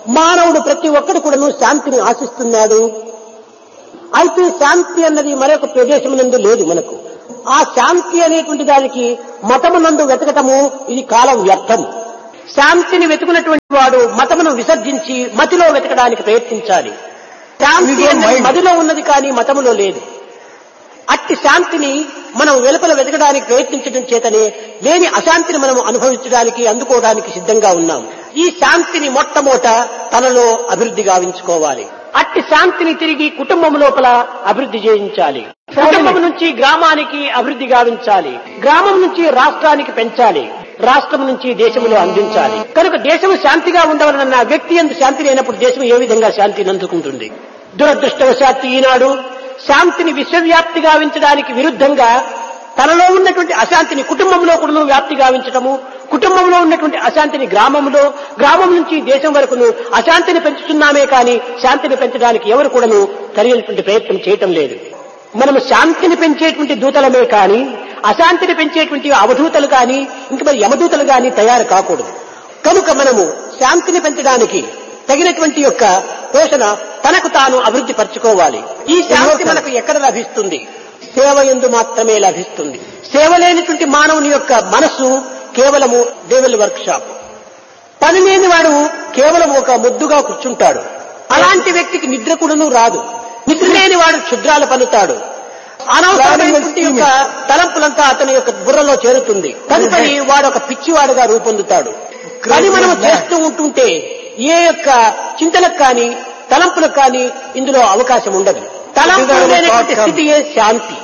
మానవుడు ప్రతి ఒక్కడు కూడాను శాంతిని ఆశిస్తున్నాడు అయితే శాంతి అన్నది మరొక ప్రదేశమునందు లేదు మనకు ఆ శాంతి అనేటువంటి దానికి మతమునందు వెతకటము ఇది కాలం వ్యర్థము శాంతిని వెతుకున్నటువంటి వాడు మతమును విసర్జించి మతిలో వెతకడానికి ప్రయత్నించాలి శాంతి అన్నది మదిలో ఉన్నది కానీ మతములో లేదు అట్టి శాంతిని మనం వెలుపల వెతకడానికి ప్రయత్నించడం చేతనే లేని అశాంతిని మనం అనుభవించడానికి అందుకోవడానికి సిద్ధంగా ఉన్నాం ఈ శాంతిని మొట్టమొదట తనలో అభివృద్ధి గావించుకోవాలి అట్టి శాంతిని తిరిగి కుటుంబం లోపల అభివృద్ధి చేయించాలి కుటుంబం నుంచి గ్రామానికి అభివృద్ధి గావించాలి గ్రామం నుంచి రాష్ట్రానికి పెంచాలి రాష్ట్రం నుంచి దేశంలో అందించాలి కనుక దేశం శాంతిగా ఉండవలనన్న వ్యక్తి ఎందు శాంతి లేనప్పుడు దేశం ఏ విధంగా శాంతిని అందుకుంటుంది దురదృష్టవశాత్తు ఈనాడు శాంతిని విశ్వవ్యాప్తి గావించడానికి విరుద్ధంగా తనలో ఉన్నటువంటి అశాంతిని కుటుంబంలో కూడా వ్యాప్తి గావించటము కుటుంబంలో ఉన్నటువంటి అశాంతిని గ్రామంలో గ్రామం నుంచి దేశం వరకును అశాంతిని పెంచుతున్నామే కానీ శాంతిని పెంచడానికి ఎవరు కూడాను సరైనటువంటి ప్రయత్నం చేయటం లేదు మనము శాంతిని పెంచేటువంటి దూతలమే కానీ అశాంతిని పెంచేటువంటి అవధూతలు కానీ ఇంక మరి యమదూతలు కానీ తయారు కాకూడదు కనుక మనము శాంతిని పెంచడానికి తగినటువంటి యొక్క పోషణ తనకు తాను అభివృద్ధి పరచుకోవాలి ఈ శాంతి మనకు ఎక్కడ లభిస్తుంది సేవ ఎందు మాత్రమే లభిస్తుంది సేవ లేనిటువంటి మానవుని యొక్క మనస్సు కేవలము డెవల్ వర్క్ షాప్ పని లేని వాడు కేవలం ఒక ముద్దుగా కూర్చుంటాడు అలాంటి వ్యక్తికి నిద్ర కూడాను రాదు నిద్ర లేని వాడు క్షుద్రాలు పలుతాడు అనవసరమైనటువంటి యొక్క తలంపులంతా అతని యొక్క బుర్రలో చేరుతుంది తదుపరి వాడు ఒక పిచ్చివాడుగా రూపొందుతాడు కానీ మనం చేస్తూ ఉంటుంటే ఏ యొక్క చింతలకు కానీ తలంపులకు కానీ ఇందులో అవకాశం ఉండదు తలంపులు లేనటువంటి స్థితియే శాంతి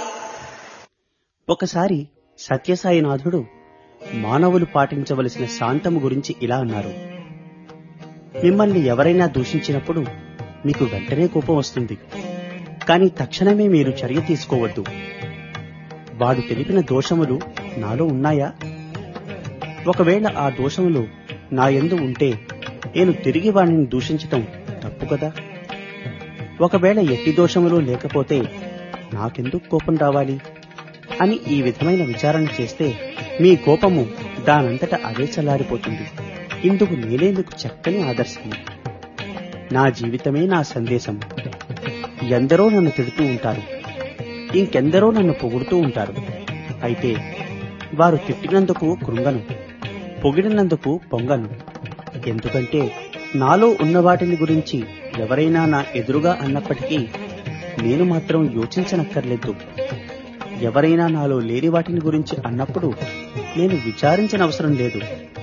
ఒకసారి సత్యసాయినాథుడు మానవులు పాటించవలసిన శాంతము గురించి ఇలా అన్నారు మిమ్మల్ని ఎవరైనా దూషించినప్పుడు మీకు వెంటనే కోపం వస్తుంది కానీ తక్షణమే మీరు చర్య తీసుకోవద్దు వాడు తెలిపిన దోషములు నాలో ఉన్నాయా ఒకవేళ ఆ దోషములు నా యందు ఉంటే నేను తిరిగి వాడిని దూషించటం తప్పు కదా ఒకవేళ ఎట్టి దోషములు లేకపోతే నాకెందుకు కోపం రావాలి అని ఈ విధమైన విచారణ చేస్తే మీ కోపము దానంతట అదే చల్లారిపోతుంది ఇందుకు నేనే మీకు చక్కని ఆదర్శం నా జీవితమే నా సందేశం ఎందరో నన్ను తిడుతూ ఉంటారు ఇంకెందరో నన్ను పొగుడుతూ ఉంటారు అయితే వారు తిట్టినందుకు కృంగను పొగిడినందుకు పొంగను ఎందుకంటే నాలో ఉన్న వాటిని గురించి ఎవరైనా నా ఎదురుగా అన్నప్పటికీ నేను మాత్రం యోచించనక్కర్లేదు ఎవరైనా నాలో లేని వాటిని గురించి అన్నప్పుడు నేను విచారించిన అవసరం లేదు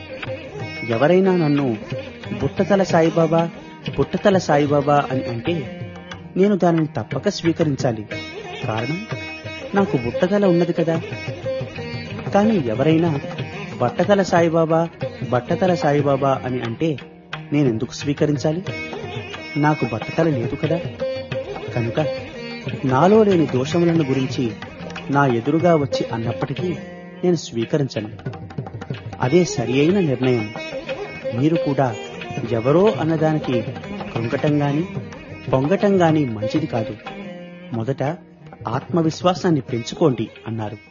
ఎవరైనా నన్ను బుట్టతల సాయిబాబా బుట్టతల సాయిబాబా అని అంటే నేను దానిని తప్పక స్వీకరించాలి కారణం నాకు బుట్టతల ఉన్నది కదా కానీ ఎవరైనా బట్టతల సాయిబాబా బట్టతల సాయిబాబా అని అంటే నేనెందుకు స్వీకరించాలి నాకు బట్టతల లేదు కదా కనుక నాలో లేని దోషములను గురించి నా ఎదురుగా వచ్చి అన్నప్పటికీ నేను స్వీకరించను అదే సరి అయిన నిర్ణయం మీరు కూడా ఎవరో అన్నదానికి కృంగటం గాని పొంగటం గాని మంచిది కాదు మొదట ఆత్మవిశ్వాసాన్ని పెంచుకోండి అన్నారు